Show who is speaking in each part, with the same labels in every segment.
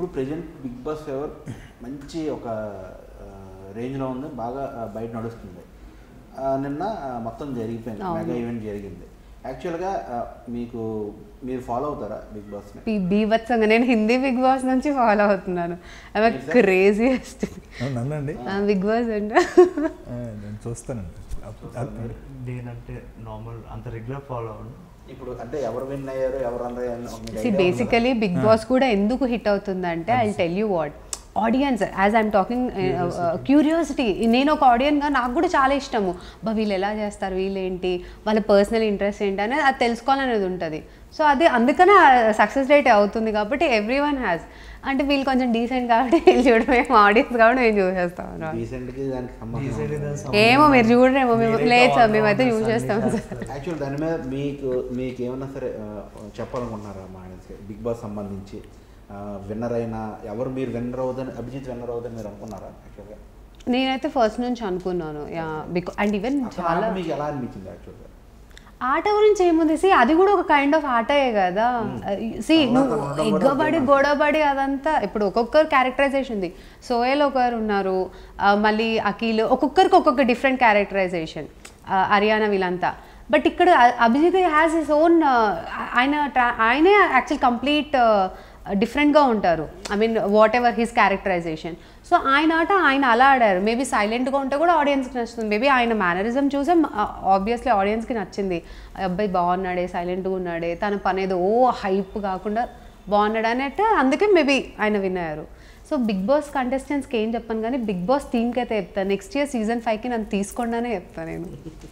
Speaker 1: ఇప్పుడు present big boss favour మంచి ఒక రేంజ్లో ఉంది బాగా ఆ, బయట నడుస్తుంది ఆ, నిన్న ఆ, మొత్తం జరిగిపోయింది
Speaker 2: అవును.
Speaker 1: మెగా ఈవెంట్ జరిగింది యాక్చువల్గా ఆ, మీకు మీరు ఫాలో అవుతారా బిగ్ బాస్ని
Speaker 2: బీ- బీభత్సంగా నేను హిందీ బిగ్ బాస్ నుంచి ఫాలో అవుతున్నాను ఐ
Speaker 1: Yes, sir.
Speaker 2: క్రేజియస్ట్
Speaker 3: నన్నండి
Speaker 2: బిగ్ బాస్ అంటే
Speaker 3: ఆ, నేను చూస్తానండి అప్పుడు- అప్పుడు-
Speaker 4: నేనంటే నార్మల్ అంత రెగ్యులర్ ఫాలో అవ్వను
Speaker 1: ఇప్పుడు అంటే ఎవరు విన్ అయ్యారు ఎవరు రన్ అయ్యారు ఒక మీకు
Speaker 2: సి
Speaker 1: idea ఉందా?
Speaker 2: బేసికలీ బిగ్ బాస్ కూడా ఎందుకు హిట్ అవుతుందంటే I tell you what audience as I'm talking curiosity నేను ఒక ఆడియన్గా నాకు కూడా చాలా ఇష్టము బా వీళ్ళు ఎలా చేస్తారు వీళ్ళేంటి వాళ్ళ పర్సనల్ ఇంట్రెస్ట్ ఏంటి అనేది అది తెలుసుకోవాలనేది ఉంటుంది సో అది అందుకనే సక్సెస్ రేట్ అవుతుంది కాబట్టి ఎవ్రీ వన్ హ్యాస్ అంటే వీళ్ళు కొంచెం డీసెంట్ కాబట్టి వీళ్ళు చూడడం మేము ఆడియన్స్ కాబట్టి మేము చూసేస్తాం అన్నమాట.
Speaker 1: Decent కి దానికి సంబంధం
Speaker 4: Decent కి
Speaker 1: ఉండదు.
Speaker 4: దానికి సంబంధం
Speaker 2: ఏమో మీరు చూడరేమో మేము
Speaker 4: మీరైతే
Speaker 2: లేదు సార్
Speaker 4: all
Speaker 2: మేమైతే
Speaker 4: rounders
Speaker 2: యూజ్ చేస్తాం
Speaker 4: అన్ని
Speaker 2: సార్
Speaker 4: చేస్తారు.
Speaker 1: యాక్చువల్ దాని మీద మీకు మీకు ఏమన్నా సరే ఆ, చెప్పాలనుకుంటున్నారా మా ఆడియన్స్కి బిగ్ బాస్ సంబంధించి విన్నర్ అయిన ఎవరు మీరు విన్నర్ అవుదని అభిజిత్ విన్నర్ అవుదని మీరు అనుకున్నారా యాక్చువల్గా
Speaker 2: నేనైతే ఫస్ట్ నుంచి అనుకున్నాను యా బికా అండ్ ఈవెన్
Speaker 1: అసలు
Speaker 2: చాలా
Speaker 1: ఆట మీకు ఎలా అనిపించింది యాక్చువల్గా
Speaker 2: ఆట గురించి ఏముంది సి అది కూడా ఒక కైండ్ ఆఫ్ ఆటే కదా సి
Speaker 1: తర్వాత
Speaker 2: నువ్వు
Speaker 1: ఉండడం కూడా
Speaker 2: ఎగ్గబడి
Speaker 1: ఒకే
Speaker 2: గొడవబడి అదంతా ఇప్పుడు ఒక్కొక్కరు క్యారెక్టరైజేషన్ ఉంది సోయల్ ఒకరు ఉన్నారు ఆ, మళ్ళీ అఖిల్ ఒక్కొక్కరికి ఒక్కొక్క డిఫరెంట్ క్యారెక్టరైజేషన్ హర్యానా వీళ్ళంతా బట్ ఇక్కడ అ- అభిజిత్ హ్యాస్ హిస్ ఓన్ ఆయన tra- ఆయనే యాక్చువల్ కంప్లీట్ డిఫరెంట్గా ఉంటారు I mean whatever his characterization so ఆయన ఆట ఆయన అలా ఆడారు మేబీ సైలెంట్గా ఉంటే కూడా ఆడియన్స్కి నచ్చుతుంది మేబీ ఆయన మేనరిజం చూసే ఆబ్వియస్లీ ఆడియన్స్కి నచ్చింది ఆ అబ్బాయి బాగున్నాడే సైలెంట్గా ఉన్నాడే తన పని ఏదో ఓ హైప్ కాకుండా బాగున్నాడు అన్నట్టు అందుకే మేబీ ఆయన విన్ అయ్యారు సో బిగ్ బాస్ కంటెస్టెంట్స్కి ఏం చెప్పాను కానీ బిగ్ బాస్ థీమ్కి అయితే చెప్తాను నెక్స్ట్ ఇయర్ సీజన్ ఫైవ్కి నన్ను తీసుకోండానే చెప్తాను నేను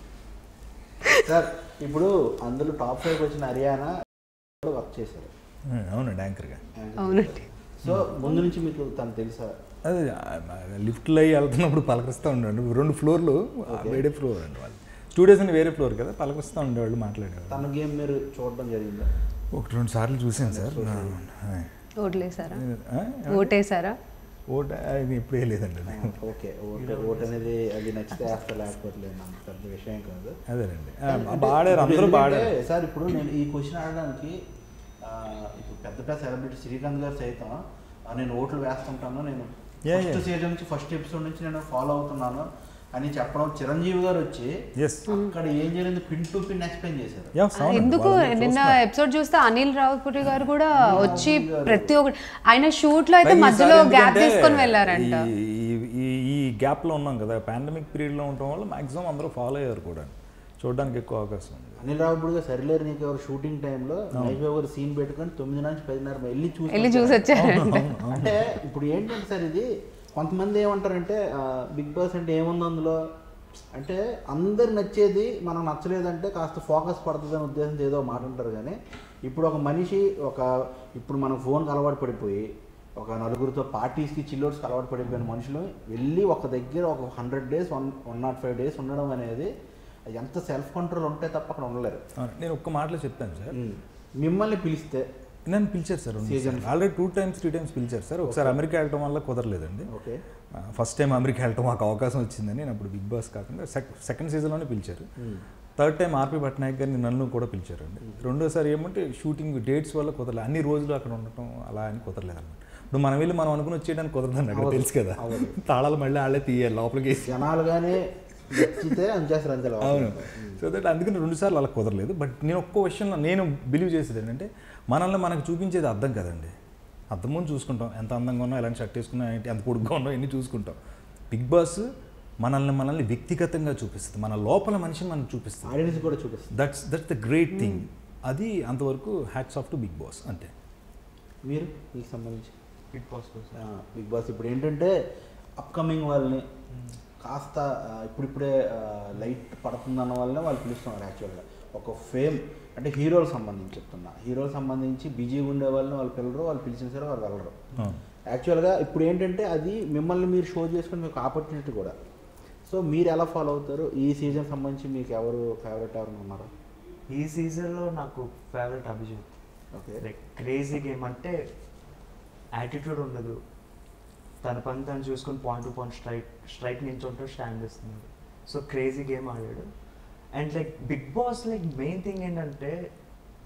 Speaker 1: సార్ ఇప్పుడు అందులో టాప్ ఫైవ్ వచ్చిన హర్యానా కూడా వర్క్ చేశారు
Speaker 3: ఆ, అవునండి యాంకర్గా
Speaker 2: అవునండి
Speaker 1: సో ముందు నుంచి మీకు తను తెలుసా
Speaker 3: అదే లిఫ్ట్లో అయ్యి వెళ్తున్నప్పుడు పలకరిస్తూ ఉండండి రెండు ఫ్లోర్లు వేరే ఫ్లోర్ అండి వాళ్ళు స్టూడియోస్ అని వేరే ఫ్లోర్ కదా పలకరిస్తూ ఉండేవాళ్ళు మాట్లాడేవాళ్ళు
Speaker 1: తన గేమ్ మీరు చూడడం జరిగిందా
Speaker 3: ఒకటి రెండు సార్లు చూసాను సార్
Speaker 2: ఓట్లేసారా
Speaker 3: ఆ?
Speaker 2: ఓటేసారా
Speaker 3: ఓట అది ఎప్పుడు వేయలేదండి
Speaker 1: ఆ, ఓకే ఓట్ ఓట్ అనేది అది నచ్చితే వేస్తా లేకపోతే లేదు అంత పెద్ద విషయం కాదు
Speaker 3: అదేనండి ఆ,
Speaker 1: అంటే
Speaker 3: బాడారు అందరూ
Speaker 1: ఇప్పుడు
Speaker 3: బాడారు
Speaker 1: ఎందుకంటే, సార్ ఇప్పుడు నేను ఈ క్వశ్చన్ అడగడానికి ఆ, ఇప్పుడు పెద్ద పెద్ద సెలబ్రిటీ శ్రీకాంత్ గారు సైతం ఆ, నేను ఓట్లు వేస్తుంటాను నేను
Speaker 3: Yeah,
Speaker 1: ఫస్ట్
Speaker 3: yeah.
Speaker 1: సీజన్ నుంచి ఫస్ట్ ఎపిసోడ్ నుంచి నేను ఫాలో అవుతున్నాను అని చెప్పడం చిరంజీవి గారు వచ్చి
Speaker 3: ఎస్
Speaker 1: అక్కడ ఏం జరిగింది పిన్ టు పిన్ ఎక్స్ప్లెయిన్ చేశారు
Speaker 2: ఎందుకు నిన్న ఎపిసోడ్ చూస్తే అనిల్ రావుపురి గారు కూడా వచ్చి ప్రతి ఒక్కటి ఆయన షూట్ లో అయితే మధ్యలో గ్యాప్ తీసుకొని వెళ్ళారంట
Speaker 3: ఈ గ్యాప్లో ఉన్నాం కదా పాండమిక్ పీరియడ్లో ఉండటం వల్ల మాక్సిమం అందరూ ఫాలో అయ్యారు కూడా చూడడానికి ఎక్కువ అవకాశం ఉంది
Speaker 1: అనిల్ రావుపూడి గారు సరిలేరు నీకు ఎవరు షూటింగ్ టైంలో మహేష్ బాబు గారు సీన్ పెట్టుకొని తొమ్మిది నుంచి పదిన్నర వెళ్ళి చూసి
Speaker 2: వెళ్ళి చూసి వచ్చారంట
Speaker 1: అంటే ఇప్పుడు ఏంటంటే సార్ ఇది కొంతమంది ఏమంటారంటే ఆ, బిగ్ బాస్ అంటే ఏముంది అందులో అంటే అందరు నచ్చేది మనకు నచ్చలేదంటే కాస్త ఫోకస్ పడుతుంది అనే ఉద్దేశంతో ఏదో మాట ఉంటారు కానీ ఇప్పుడు ఒక మనిషి ఒక ఇప్పుడు మన ఫోన్కి అలవాటు పడిపోయి ఒక నలుగురితో పార్టీస్కి చిల్లోడ్స్కి అలవాటు పడిపోయిన మనుషులు వెళ్ళి ఒక దగ్గర ఒక hundred days one one not five days ఉండడం అనేది ఎంత సెల్ఫ్ కంట్రోల్ ఉంటే తప్ప అక్కడ ఉండలేరు
Speaker 3: అవును, నేను ఒక్క మాటలో చెప్తాను సార్
Speaker 1: మిమ్మల్ని పిలిస్తే
Speaker 3: నన్ను పిలిచారు sir
Speaker 1: Season.
Speaker 3: Already two times three times పిలిచారు సార్ ఒకసారి అమెరికా వెళ్ళటం వల్ల కుదరలేదండి
Speaker 1: ఓకే
Speaker 3: ఫస్ట్ టైం అమెరికా వెళ్ళటం మాకు అవకాశం వచ్చిందని నేను అప్పుడు బిగ్ బాస్ కాకుండా సెకండ్ సీజన్లోనే పిలిచారు థర్డ్ టైం ఆర్పి పట్నాయక్ గారిని నన్ను కూడా పిలిచారండి రెండోసారి ఏమంటే షూటింగ్ డేట్స్ వల్ల కుదరలేదు అన్ని రోజులు అక్కడ ఉండటం అలా అని కుదరలేదు అనమాట ఇప్పుడు మనం వెళ్ళి మనం అనుకుని వచ్చేయడానికి కుదరదండి అక్కడ
Speaker 1: అవ్వదు.
Speaker 3: తెలుసు కదా
Speaker 1: అవ్వదు.
Speaker 3: తాళాలు మళ్ళీ వాళ్ళే తీయాలి లోపలికి వేసి
Speaker 1: జనాలుగానే నచ్చితే అంచేస్తారు అంతే లోపల.
Speaker 3: అవును సో దట్ అందుకని రెండుసార్లు అలా కుదరలేదు బట్ నేను ఒక్క విషయంలో నేను బిలీవ్ చేసేది ఏంటంటే మనల్ని మనకు చూపించేది అర్థం కదండి అర్థం ముందు చూసుకుంటాం ఎంత అందంగా ఉన్నా ఎలాంటి షర్ట్ వేసుకున్నా ఏంటి ఎంత పొడుగ్గా ఉన్నా ఇన్ని చూసుకుంటాం బిగ్ బాస్ మనల్ని మనల్ని వ్యక్తిగతంగా చూపిస్తుంది మన లోపల మనిషిని మనకు చూపిస్తుంది
Speaker 1: ఆడియన్స్ కూడా చూపిస్తుంది
Speaker 3: that's that's the great thing అది అంతవరకు hats off to Bigg Boss అంతే
Speaker 1: మీరు మీకు సంబంధించి
Speaker 4: బిగ్ బాస్ కోసం
Speaker 1: ఆ, బిగ్ బాస్ ఇప్పుడు ఏంటంటే అప్కమింగ్ వాళ్ళని కాస్త ఆ, ఇప్పుడిప్పుడే ఆ, లైట్ పడుతుందన్న వల్లనే వాళ్ళు పిలుస్తున్నారు యాక్చువల్గా ఒక ఫేమ్ అంటే హీరోలకు సంబంధించి చెప్తున్నా హీరోలకు సంబంధించి బిజీగా ఉండే వాళ్ళని వాళ్ళు పిల్లరు వాళ్ళు పిలిచిన సరే వాళ్ళు వెళ్ళరు యాక్చువల్గా ఇప్పుడు ఏంటంటే అది మిమ్మల్ని మీరు షో చేసుకుని మీకు ఆపర్చునిటీ కూడా సో మీరు ఎలా ఫాలో అవుతారు ఈ సీజన్ సంబంధించి మీకు ఎవరు ఫేవరెట్ ఎవరైనా ఉన్నారా
Speaker 4: ఈ సీజన్లో నాకు favourite Abhijeet
Speaker 1: okay
Speaker 4: like crazy game అంటే యాటిట్యూడ్ ఉండదు తన పని తను చూసుకొని point to point strike strike నుంచి ఉంటే స్టాండ్ ఇస్తుంది సో క్రేజీ గేమ్ ఆడాడు and like Bigg Boss like main thing ఏంటంటే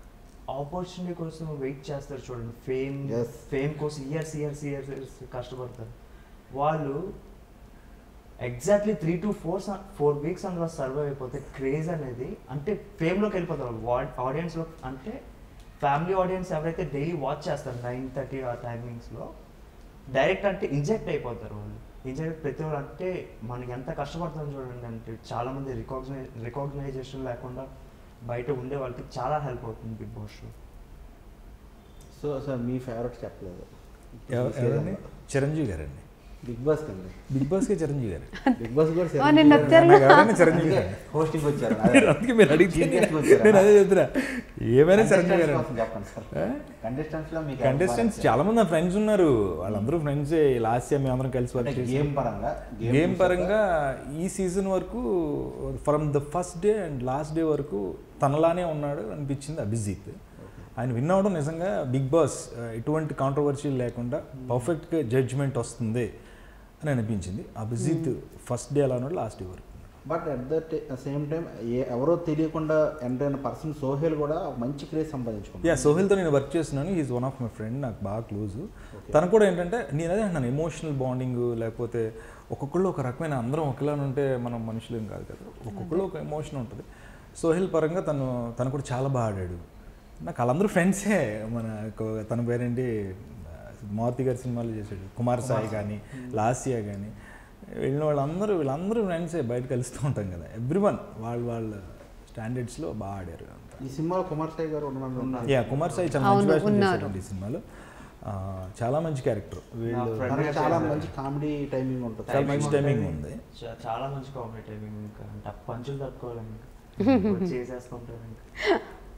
Speaker 4: ఆపర్చునిటీ కోసం వెయిట్ చేస్తారు చూడండి ఫేమ్
Speaker 1: Yes.
Speaker 4: ఫేమ్ కోసం ఇయర్స్ ఇయర్స్ ఇయర్స్ ఇయర్స్ కష్టపడతారు వాళ్ళు exactly three to four four weeks అందులో సర్వైవ్ అయిపోతే క్రేజ్ అనేది అంటే ఫేమ్లోకి వెళ్ళిపోతారు ఆడియన్స్లో అంటే ఫ్యామిలీ ఆడియన్స్ ఎవరైతే డైలీ వాచ్ చేస్తారు నైన్ థర్టీ ఆ టైమింగ్స్లో డైరెక్ట్ అంటే ఇంజెక్ట్ అయిపోతారు వాళ్ళు ఇంజెక్ట్ ప్రతి ఒక్కరు అంటే మనకి ఎంత కష్టపడతాం చూడండి అంటే చాలా మంది రికాగ్నై రికాగ్నైజేషన్ లేకుండా బయట ఉండే వాళ్ళకి చాలా హెల్ప్ అవుతుంది Bigg Boss show
Speaker 1: so sir మీ ఫేవరెట్ చెప్పలేదు
Speaker 3: ఎవ- ఎవరండి చిరంజీవి గారండి
Speaker 1: బిగ్ బాస్ కండి
Speaker 3: బిగ్ బాస్కి చిరంజీవి గారు
Speaker 1: బిగ్ బాస్ కూడా
Speaker 2: ఆ, నిన్న వచ్చారు
Speaker 3: నాకు ఎవరైనా చిరంజీవి గారు
Speaker 1: హోస్టింగ్ వచ్చారు
Speaker 3: మీరు అందుకే మీరు అడిగితే
Speaker 1: Chief guest
Speaker 3: నేను-
Speaker 1: వచ్చారా?
Speaker 3: నేను అదే చెప్తున్నా ఏమైనా చిరంజీవి గారు
Speaker 1: Contestants కోసం చెప్పండి సార్ కంటెస్టెంట్స్ లో మీకు
Speaker 3: కంటెస్టెంట్స్ చాలా మంది నా ఫ్రెండ్స్ ఉన్నారు వాళ్ళందరూ ఫ్రెండ్స్ లాస్ట్ ఇయర్ మేము అందరం కలిసి వర్క్ చేసి
Speaker 1: గేమ్ పరంగా
Speaker 3: గేమ్ పరంగా ఈ సీజన్ వరకు from the first day and last day వరకు తనలానే ఉన్నాడు అనిపించింది అభిజిత్ ఆయన విన్ అవ్వడం నిజంగా బిగ్ బాస్ ఎటువంటి కాంట్రవర్సీ లేకుండా పర్ఫెక్ట్గా జడ్జ్మెంట్ వస్తుంది అని అనిపించింది అభిజిత్ ఫస్ట్ డే అలా ఉన్నాడు లాస్ట్ డే వరకు ఉన్నాడు.
Speaker 1: But at the same time ఎవరో తెలియకుండా ఎంటర్ అయిన పర్సన్ సోహెల్ కూడా ఒక మంచి క్రేజ్
Speaker 3: యా
Speaker 1: సంపాదించుకున్నాడు
Speaker 3: సోహిల్తో నేను వర్క్ చేస్తున్నాను is one of my friend నాకు బాగా క్లోజ్ తను కూడా ఏంటంటే నేను అదే అంటున్నాను ఎమోషనల్ బాండింగ్ లేకపోతే ఒక్కొక్కళ్ళు ఒక రకమైన అందరం ఒకేలా ఉంటే మనం మనుషులేం కాదు కదా ఒక్కొక్కళ్ళు ఒక ఎమోషన్ ఉంటుంది సోహిల్ పరంగా తను తను కూడా చాలా బాగా ఆడాడు నాకు వాళ్ళందరూ ఫ్రెండ్సే మన కొ- తన పేరేంటి మారుతి గారి సినిమాలు చేశాడు కుమార్ సాయి కానీ లాసియా కానీ వెళ్ళిన వాళ్ళందరూ వీళ్ళందరూ ఫ్రెండ్సే బయట కలుస్తూ ఉంటాం కదా ఎవ్రీ వన్ వాళ్ళ వాళ్ళ స్టాండర్డ్స్లో బాగా ఆడారు అంతా
Speaker 1: ఈ సినిమాలో కుమార్ సాయి గారు ఉన్నారు
Speaker 3: యా కుమార్ సాయి చాలా మంచి
Speaker 2: అవును,
Speaker 3: వేషం
Speaker 2: ఉన్నారు.
Speaker 3: చేశాడండి ఈ సినిమాలో ఆ, చాలా మంచి క్యారెక్టర్ వీళ్ళు
Speaker 4: friend
Speaker 1: తనకి
Speaker 4: గా
Speaker 1: చాలా
Speaker 4: చేశారు.
Speaker 1: మంచి కామెడీ టైమింగ్ ఉంటుంది
Speaker 3: చాలా మంచి టైమింగ్ ఉంది
Speaker 4: చా- చాలా మంచి కామెడీ టైమింగ్ ఇంకా అంటే ఆ పంచులు తట్టుకోవాలి ఇంకా చేసేస్తుంటారు ఇంకా